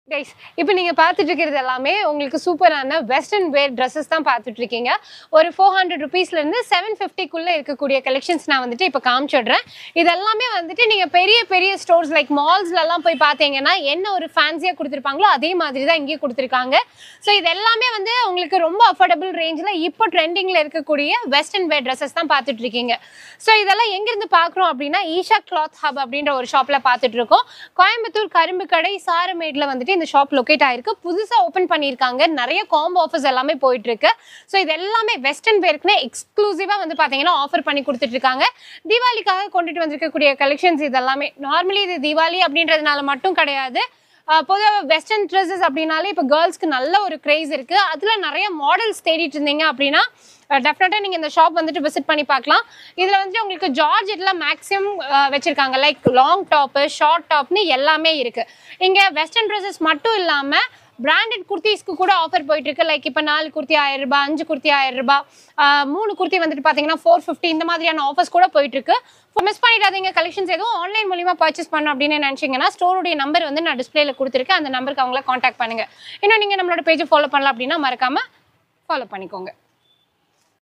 guys இப்போ நீங்கள் பார்த்துட்டு இருக்கிறது எல்லாமே உங்களுக்கு சூப்பரான வெஸ்டர்ன் வேர் ட்ரெஸ்ஸஸ் தான் பார்த்துட்டு இருக்கீங்க ஒரு ஃபோர் ஹண்ட்ரட் ருபீஸ்லேருந்து செவன் ஃபிஃப்டிக்குள்ளே இருக்கக்கூடிய கலெக்ஷன்ஸ் நான் வந்துட்டு இப்போ காமிச்சிடுறேன் இது எல்லாமே வந்துட்டு நீங்கள் பெரிய பெரிய ஸ்டோர்ஸ் லைக் மால்ஸ்லலாம் போய் பார்த்தீங்கன்னா என்ன ஒரு ஃபேன்சியாக கொடுத்துருப்பாங்களோ அதே மாதிரி தான் இங்கேயும் கொடுத்துருக்காங்க ஸோ இது எல்லாமே வந்து உங்களுக்கு ரொம்ப அஃபோர்டபுள் ரேஞ்சில் இப்போ ட்ரெண்டிங்கில் இருக்கக்கூடிய வெஸ்டர்ன் வேர் ட்ரெஸ்ஸஸ் தான் பார்த்துட்டு இருக்கீங்க ஸோ இதெல்லாம் எங்கேருந்து பார்க்குறோம் அப்படின்னா ஈஷா கிளாத் ஹப் அப்படின்ற ஒரு ஷாப்பில் பார்த்துட்டு இருக்கோம் கோயம்புத்தூர் கரும்பு கடை சாரமேட்ல வந்துட்டு இந்த ஷாப் லொக்கேட் ஆயிருக்கு புதுசா ஓபன் பண்ணியிருக்காங்க நிறைய காம்போ ஆஃபர்ஸ் எல்லாமே போயிட்டு இருக்கு ஸோ இது எல்லாமே வெஸ்டர்ன் வேர்க்குன்னு எக்ஸ்க்ளூசிவா வந்து பாத்தீங்கன்னா ஆஃபர் பண்ணி கொடுத்துட்டு இருக்காங்க தீபாவளிக்காக கொண்டுட்டு வந்திருக்கக்கூடிய கலெக்ஷன்ஸ் இது எல்லாமே நார்மலி இது தீபாவளி அப்படின்றதுனால மட்டும் கிடையாது பொதுவாக வெஸ்டர்ன் ட்ரெஸ்ஸஸ் அப்படின்னாலே இப்போ கேர்ள்ஸ்க்கு நல்ல ஒரு க்ரேஸ் இருக்குது அதில் நிறைய மாடல்ஸ் தேடிட்டு இருந்தீங்க அப்படின்னா டெஃபினட்டாக நீங்கள் இந்த ஷாப் வந்துட்டு விசிட் பண்ணி பார்க்கலாம் இதில் வந்துட்டு உங்களுக்கு ஜார்ஜெட்டில் மேக்ஸிமம் வச்சுருக்காங்க லைக் லாங் டாப்பு ஷார்ட் டாப்னு எல்லாமே இருக்குது இங்கே வெஸ்டர்ன் ட்ரெஸ்ஸஸ் மட்டும் இல்லாமல் பிராண்டட் குர்த்திஸ்க்கு கூட ஆஃபர் போயிட்டு இருக்கு லைக் இப்போ நாலு குர்த்தி ஆயிரம் ரூபாய் அஞ்சு குர்த்தி ஆயிரம் ரூபாய் ஆஹ் மூணு குர்த்தி வந்துட்டு பார்த்தீங்கன்னா ஃபோர் ஃபிஃப்டி இந்த மாதிரியான ஆஃபர்ஸ் கூட போயிட்டு இருக்கு மிஸ் பண்ணிடாதீங்க கலெக்ஷன்ஸ் எதுவும் ஆன்லைன் மூலியமா பர்ச்சேஸ் பண்ணணும் அப்படின்னு நினைச்சீங்கன்னா ஸ்டோருடைய நம்பர் வந்து நான் டிஸ்பிளேல கொடுத்துருக்கேன் அந்த நம்பருக்கு அவங்கள காண்டாக்ட் பண்ணுங்க இன்னும் நீங்க நம்மளோட பேஜை ஃபாலோ பண்ணலாம் அப்படின்னா மறக்காம ஃபாலோ பண்ணிக்கோங்க